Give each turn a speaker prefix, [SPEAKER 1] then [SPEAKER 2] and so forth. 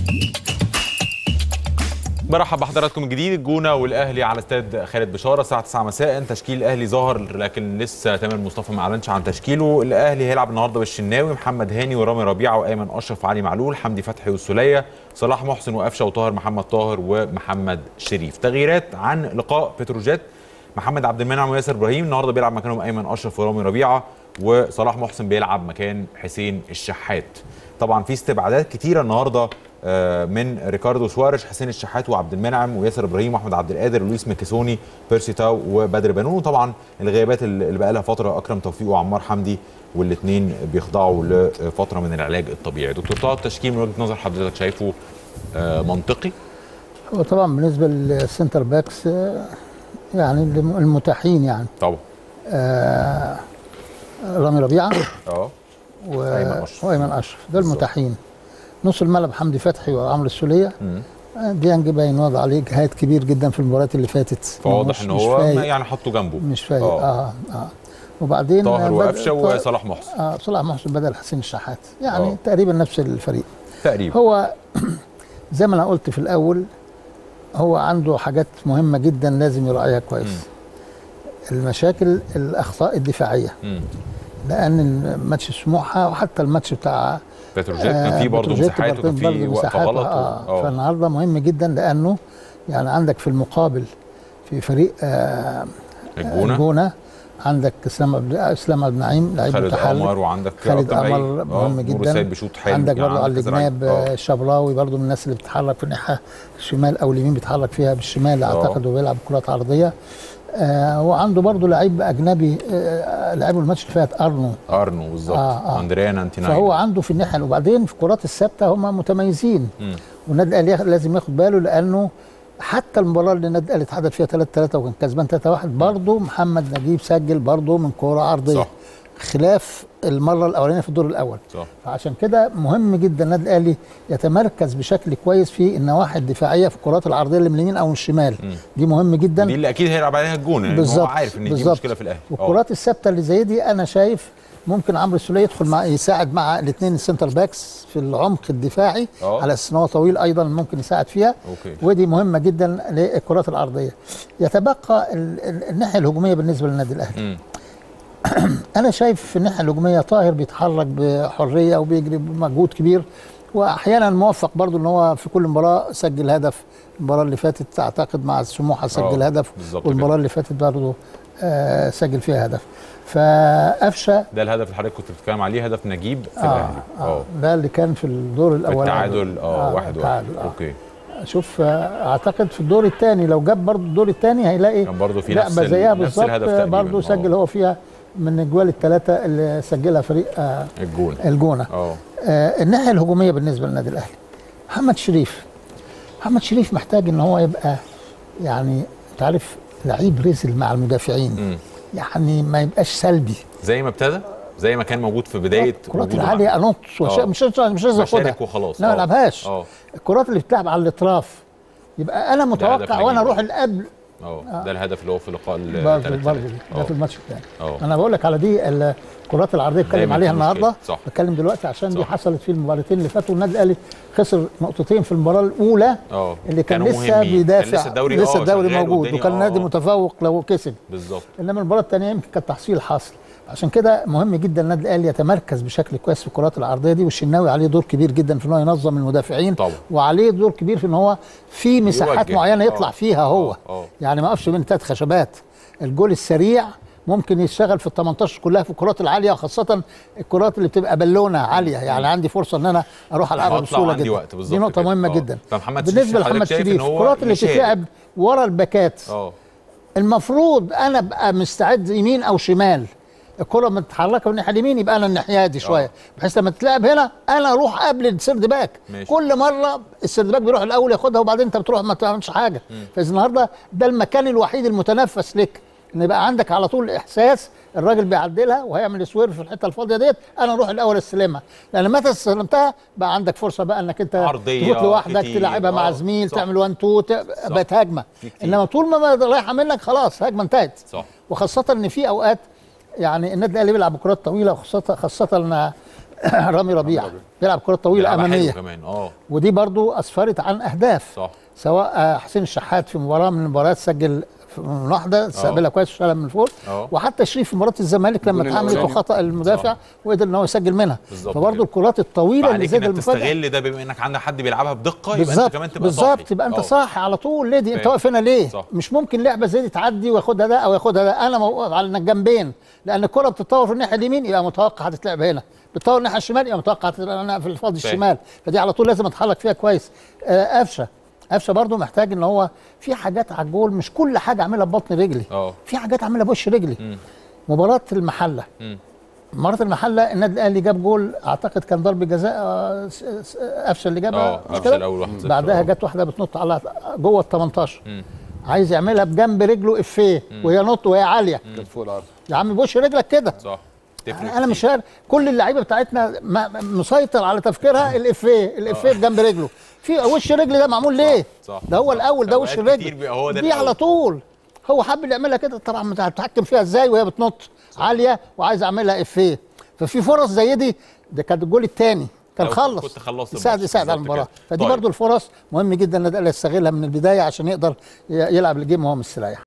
[SPEAKER 1] برحب بحضراتكم من جديد الجونه والاهلي على استاد خالد بشاره الساعه 9 مساء تشكيل الاهلي ظهر لكن لسه تامر مصطفى ما اعلنش عن تشكيله الاهلي هيلعب النهارده بالشناوي محمد هاني ورامي ربيعه وايمن اشرف وعلي معلول حمدي فتحي والسوليه صلاح محسن وقفشه وطاهر محمد طاهر ومحمد شريف تغييرات عن لقاء بتروجيت محمد عبد المنعم وياسر ابراهيم النهارده بيلعب مكانهم ايمن اشرف ورامي ربيعه وصلاح محسن بيلعب مكان حسين الشحات طبعا في استبعادات كتيره النهارده آه، من ريكاردو سوارش حسين الشحات وعبد المنعم وياسر ابراهيم واحمد عبد القادر ولويس ميكيسوني بيرسي تاو وبدر بنون وطبعا الغيابات اللي بقى لها فتره اكرم توفيق وعمار حمدي والاثنين بيخضعوا لفتره من العلاج الطبيعي دكتور طه التشكيل من وجهه نظر حضرتك شايفه آه، منطقي
[SPEAKER 2] هو طبعا بالنسبه للسنتر باكس آه، يعني المتاحين يعني
[SPEAKER 1] طبعا
[SPEAKER 2] آه رامي ربيعه
[SPEAKER 1] اه
[SPEAKER 2] و-
[SPEAKER 1] أيمن أشرف.
[SPEAKER 2] وايمن اشرف ده
[SPEAKER 1] بالظبط.
[SPEAKER 2] المتاحين نص الملعب حمدي فتحي وعمرو السوليه
[SPEAKER 1] مم.
[SPEAKER 2] آه، ديانج باين وضع عليه اجهاد كبير جدا في المباريات اللي فاتت
[SPEAKER 1] فواضح
[SPEAKER 2] مش-
[SPEAKER 1] ان
[SPEAKER 2] مش
[SPEAKER 1] هو
[SPEAKER 2] فايق.
[SPEAKER 1] يعني حطه جنبه
[SPEAKER 2] مش فايق
[SPEAKER 1] آه.
[SPEAKER 2] اه اه وبعدين
[SPEAKER 1] طاهر
[SPEAKER 2] آه، بد-
[SPEAKER 1] وقفشه
[SPEAKER 2] طا-
[SPEAKER 1] وصلاح محسن
[SPEAKER 2] اه صلاح محسن بدل حسين الشحات يعني
[SPEAKER 1] آه.
[SPEAKER 2] تقريبا نفس الفريق
[SPEAKER 1] تقريبا
[SPEAKER 2] هو زي ما انا قلت في الاول هو عنده حاجات مهمه جدا لازم يراعيها كويس المشاكل الاخطاء الدفاعيه
[SPEAKER 1] مم.
[SPEAKER 2] لان ماتش سموحه وحتى الماتش بتاع
[SPEAKER 1] بتروجيت كان فيه برضه
[SPEAKER 2] بتروجيت
[SPEAKER 1] مساحات وكان
[SPEAKER 2] برضه
[SPEAKER 1] فيه وقفه
[SPEAKER 2] مساحات،
[SPEAKER 1] غلط و-
[SPEAKER 2] آه.
[SPEAKER 1] اه
[SPEAKER 2] فالنهارده مهم جدا لانه يعني عندك في المقابل في فريق آه
[SPEAKER 1] الجونه
[SPEAKER 2] الجونه عندك اسلام عبد اسلام عبد النعيم لعيب
[SPEAKER 1] خالد
[SPEAKER 2] متحرك
[SPEAKER 1] قمر وعندك
[SPEAKER 2] خالد
[SPEAKER 1] عبد الباقي.
[SPEAKER 2] قمر
[SPEAKER 1] آه،
[SPEAKER 2] مهم
[SPEAKER 1] نور
[SPEAKER 2] جدا
[SPEAKER 1] السيد بشوط حلو
[SPEAKER 2] عندك برضه على
[SPEAKER 1] عندك زراعي.
[SPEAKER 2] الجناب
[SPEAKER 1] آه.
[SPEAKER 2] آه، الشبراوي برضه من الناس اللي بتتحرك في الناحيه الشمال او اليمين بيتحرك فيها بالشمال
[SPEAKER 1] آه.
[SPEAKER 2] اعتقد وبيلعب كرات عرضيه آه وعنده برضه لعيب اجنبي آه لعبه الماتش اللي فات ارنو
[SPEAKER 1] ارنو بالظبط
[SPEAKER 2] آه، آه.
[SPEAKER 1] اندريا نانتيناين
[SPEAKER 2] فهو عنده في الناحيه وبعدين في الكرات الثابته هم متميزين
[SPEAKER 1] مم.
[SPEAKER 2] والنادي الاهلي ياخد- لازم ياخد باله لانه حتى المباراه اللي النادي الاهلي اتعادل فيها 3 3 وكان كسبان 3 1 برضه محمد نجيب سجل برضه من كوره عرضيه
[SPEAKER 1] صح.
[SPEAKER 2] خلاف المره الاولانيه في الدور الاول
[SPEAKER 1] صح
[SPEAKER 2] فعشان كده مهم جدا النادي الاهلي يتمركز بشكل كويس في النواحي الدفاعيه في الكرات العرضيه اللي من اليمين او من الشمال
[SPEAKER 1] مم.
[SPEAKER 2] دي مهم جدا
[SPEAKER 1] دي اللي اكيد هيلعب عليها الجون لان هو
[SPEAKER 2] بالظبط
[SPEAKER 1] عارف ان دي
[SPEAKER 2] بالظبط.
[SPEAKER 1] مشكله في الاهلي آه.
[SPEAKER 2] والكرات الثابته اللي زي دي انا شايف ممكن عمرو السوليه يدخل مع يساعد مع الاثنين السنتر باكس في العمق الدفاعي
[SPEAKER 1] آه.
[SPEAKER 2] على اساس ان هو طويل ايضا ممكن يساعد فيها
[SPEAKER 1] اوكي
[SPEAKER 2] ودي مهمه جدا للكرات العرضيه يتبقى ال- ال- الناحيه الهجوميه بالنسبه للنادي الاهلي
[SPEAKER 1] مم.
[SPEAKER 2] انا شايف في الناحيه الهجوميه طاهر بيتحرك بحريه وبيجري بمجهود كبير واحيانا موفق برضو ان هو في كل مباراه سجل هدف المباراه اللي فاتت اعتقد مع سموحه سجل
[SPEAKER 1] آه،
[SPEAKER 2] هدف
[SPEAKER 1] بالظبط
[SPEAKER 2] والمباراه
[SPEAKER 1] كده.
[SPEAKER 2] اللي فاتت برضو آه سجل فيها هدف فقفشه
[SPEAKER 1] ده الهدف اللي حضرتك كنت بتتكلم عليه هدف نجيب في
[SPEAKER 2] آه
[SPEAKER 1] الاهلي
[SPEAKER 2] آه ده اللي كان في الدور
[SPEAKER 1] في
[SPEAKER 2] الاولاني
[SPEAKER 1] التعادل اه واحد واحد
[SPEAKER 2] التعادل، آه.
[SPEAKER 1] اوكي
[SPEAKER 2] شوف آه، اعتقد في الدور الثاني لو جاب برضو الدور الثاني هيلاقي
[SPEAKER 1] كان برضه في نفس
[SPEAKER 2] لعبه
[SPEAKER 1] ال-
[SPEAKER 2] زيها
[SPEAKER 1] نفس
[SPEAKER 2] بالظبط
[SPEAKER 1] الهدف تقريبا
[SPEAKER 2] برضو
[SPEAKER 1] آه.
[SPEAKER 2] سجل هو فيها من اجوال الثلاثه اللي سجلها فريق آه
[SPEAKER 1] الجون
[SPEAKER 2] الجونه
[SPEAKER 1] اه
[SPEAKER 2] آه الناحيه الهجوميه بالنسبه للنادي الاهلي محمد شريف محمد شريف محتاج ان هو يبقى يعني انت عارف لعيب رزل مع المدافعين
[SPEAKER 1] مم.
[SPEAKER 2] يعني ما يبقاش سلبي
[SPEAKER 1] زي ما ابتدى زي ما كان موجود في بدايه
[SPEAKER 2] الكرات
[SPEAKER 1] وجوده
[SPEAKER 2] العاليه انط وش...
[SPEAKER 1] آه.
[SPEAKER 2] مش مش مش لازم
[SPEAKER 1] مشارك
[SPEAKER 2] اخدها
[SPEAKER 1] وخلاص
[SPEAKER 2] لا ما
[SPEAKER 1] آه.
[SPEAKER 2] العبهاش
[SPEAKER 1] اه
[SPEAKER 2] الكرات اللي بتلعب على الاطراف يبقى انا
[SPEAKER 1] هدف
[SPEAKER 2] متوقع وانا
[SPEAKER 1] نجيب.
[SPEAKER 2] اروح القبل
[SPEAKER 1] اه ده الهدف اللي هو في لقاء ال
[SPEAKER 2] برضه
[SPEAKER 1] 3
[SPEAKER 2] برضه دي ده في الماتش الثاني
[SPEAKER 1] اه
[SPEAKER 2] انا بقول لك على دي الكرات العرضيه بتكلم
[SPEAKER 1] دايماً
[SPEAKER 2] عليها
[SPEAKER 1] في مشكلة.
[SPEAKER 2] النهارده
[SPEAKER 1] صح.
[SPEAKER 2] بتكلم دلوقتي عشان دي
[SPEAKER 1] صح.
[SPEAKER 2] حصلت في المباراتين اللي فاتوا والنادي الاهلي خسر نقطتين في المباراه الاولى
[SPEAKER 1] اه
[SPEAKER 2] اللي كان
[SPEAKER 1] كانوا
[SPEAKER 2] لسه
[SPEAKER 1] مهمين.
[SPEAKER 2] بيدافع
[SPEAKER 1] كان لسه الدوري
[SPEAKER 2] لسه
[SPEAKER 1] آه،
[SPEAKER 2] الدوري
[SPEAKER 1] شغال
[SPEAKER 2] موجود
[SPEAKER 1] والدنيا-
[SPEAKER 2] وكان النادي
[SPEAKER 1] آه.
[SPEAKER 2] متفوق لو كسب
[SPEAKER 1] بالظبط
[SPEAKER 2] انما المباراه الثانيه يمكن كان تحصيل حاصل عشان كده مهم جدا النادي الاهلي يتمركز بشكل كويس في الكرات العرضيه دي والشناوي عليه دور كبير جدا في ان هو ينظم المدافعين
[SPEAKER 1] طبعا.
[SPEAKER 2] وعليه دور كبير في ان هو في مساحات
[SPEAKER 1] يوجه.
[SPEAKER 2] معينه يطلع
[SPEAKER 1] آه.
[SPEAKER 2] فيها هو
[SPEAKER 1] آه. آه.
[SPEAKER 2] يعني ما اقفش بين ثلاث خشبات الجول السريع ممكن يشتغل في ال 18 كلها في الكرات العاليه وخاصه الكرات اللي بتبقى بالونه عاليه يعني عندي فرصه ان انا اروح العبها
[SPEAKER 1] هطلع
[SPEAKER 2] بسهوله
[SPEAKER 1] عندي
[SPEAKER 2] جدا
[SPEAKER 1] وقت بالظبط
[SPEAKER 2] دي نقطه
[SPEAKER 1] كده.
[SPEAKER 2] مهمه
[SPEAKER 1] آه.
[SPEAKER 2] جدا
[SPEAKER 1] فمحمد
[SPEAKER 2] بالنسبه
[SPEAKER 1] شريف حضرتك
[SPEAKER 2] لمحمد
[SPEAKER 1] شايف إن
[SPEAKER 2] شريف
[SPEAKER 1] هو
[SPEAKER 2] الكرات اللي
[SPEAKER 1] يشارك.
[SPEAKER 2] بتتلعب ورا الباكات
[SPEAKER 1] اه
[SPEAKER 2] المفروض انا ابقى مستعد يمين او شمال الكره متحركه من الناحيه اليمين يبقى انا الناحيه دي شويه بحيث لما تتلعب هنا انا اروح قبل السيرد باك
[SPEAKER 1] ماشي.
[SPEAKER 2] كل مره السيرد باك بيروح الاول ياخدها وبعدين انت بتروح ما تعملش حاجه فاذا النهارده ده المكان الوحيد المتنفس لك ان يبقى عندك على طول احساس الراجل بيعدلها وهيعمل سوير في الحته الفاضيه ديت انا اروح الاول استلمها لان متى استلمتها بقى عندك فرصه بقى انك انت
[SPEAKER 1] عرضية
[SPEAKER 2] تفوت لوحدك
[SPEAKER 1] كتير.
[SPEAKER 2] تلعبها مع
[SPEAKER 1] آه،
[SPEAKER 2] زميل
[SPEAKER 1] صح.
[SPEAKER 2] تعمل 1 2 بقت هجمه
[SPEAKER 1] في كتير.
[SPEAKER 2] انما طول ما ما رايحه منك خلاص هجمه انتهت
[SPEAKER 1] صح
[SPEAKER 2] وخاصه ان في اوقات يعني النادي الاهلي بيلعب بكرات طويله وخاصه خاصه ان رامي ربيعه بيلعب كره طويله
[SPEAKER 1] بيلعبها حلو
[SPEAKER 2] اماميه
[SPEAKER 1] كمان اه
[SPEAKER 2] ودي برضو اسفرت عن اهداف
[SPEAKER 1] صح
[SPEAKER 2] سواء آه، حسين الشحات في مباراه من المباريات سجل في من واحده استقبلها كويس وشالها من فوق
[SPEAKER 1] اه.
[SPEAKER 2] وحتى شريف في مباراه الزمالك لما
[SPEAKER 3] الجون
[SPEAKER 2] اتعملت
[SPEAKER 3] الأولاني.
[SPEAKER 2] خطا المدافع وقدر ان هو يسجل منها
[SPEAKER 1] بالظبط
[SPEAKER 2] فبرضو
[SPEAKER 1] كده.
[SPEAKER 2] الكرات الطويله اللي
[SPEAKER 1] عليك
[SPEAKER 2] زاد
[SPEAKER 1] انك
[SPEAKER 2] المفاجاه
[SPEAKER 1] تستغل ده بما انك عندك حد بيلعبها بدقه يبقى انت
[SPEAKER 2] بالظبط
[SPEAKER 1] كمان تبقى صاحي
[SPEAKER 2] بالظبط يبقى انت
[SPEAKER 1] اه.
[SPEAKER 2] صاحي على طول ليه دي انت
[SPEAKER 1] فاهم.
[SPEAKER 2] واقف هنا ليه
[SPEAKER 1] صح.
[SPEAKER 2] مش ممكن لعبه زي دي تعدي وياخدها ده او ياخدها ده انا موقف على الجنبين لان الكره بتتطور في الناحيه اليمين يبقى متوقع هتتلعب هنا بتطور الناحيه الشمال يبقى متوقع هتتلعب هنا في الفاضي
[SPEAKER 1] فاهم.
[SPEAKER 2] الشمال فدي على طول لازم اتحرك فيها كويس آه، قفشه قفشه برضو محتاج ان هو في حاجات على الجول مش كل حاجه اعملها ببطن رجلي
[SPEAKER 1] اه
[SPEAKER 2] في حاجات اعملها بوش رجلي مباراه المحله
[SPEAKER 1] مم.
[SPEAKER 2] مباراه المحله النادي الاهلي جاب جول اعتقد كان ضربه جزاء آه، س- س- قفشه اللي جابها
[SPEAKER 1] اه
[SPEAKER 2] مش
[SPEAKER 1] قفشه
[SPEAKER 2] كده؟
[SPEAKER 1] الاول واحد صفر.
[SPEAKER 2] بعدها
[SPEAKER 1] اه.
[SPEAKER 2] جت واحده بتنط على جوه ال 18
[SPEAKER 1] مم.
[SPEAKER 2] عايز يعملها بجنب رجله افيه وهي نط وهي عاليه
[SPEAKER 3] كانت فوق العرض
[SPEAKER 2] يا عم بوش رجلك كده
[SPEAKER 1] صح تفرق
[SPEAKER 2] انا مش
[SPEAKER 1] كتير.
[SPEAKER 2] عارف كل اللعيبه بتاعتنا ما- مسيطر على تفكيرها الافيه الافيه بجنب رجله في وش رجل ده معمول ليه
[SPEAKER 1] صح.
[SPEAKER 2] ده هو الاول ده وش
[SPEAKER 1] أوقات كتير
[SPEAKER 2] الرجل
[SPEAKER 1] بيبقى هو ده
[SPEAKER 2] دي على
[SPEAKER 1] الأول.
[SPEAKER 2] طول هو حب اللي يعملها كده طبعا مش هتتحكم فيها ازاي وهي بتنط عاليه وعايز اعملها افيه ففي فرص زي دي ده كان الجول الثاني كان
[SPEAKER 1] لو
[SPEAKER 2] خلص
[SPEAKER 1] كنت خلصت
[SPEAKER 2] يساعد
[SPEAKER 1] الماتش
[SPEAKER 2] يساعد على
[SPEAKER 1] بالظبط
[SPEAKER 2] المباراه
[SPEAKER 1] كده.
[SPEAKER 2] فدي
[SPEAKER 1] طيب.
[SPEAKER 2] برضو الفرص مهم جدا النادي الاهلي يستغلها من البدايه عشان يقدر ي- يلعب الجيم وهو مستريح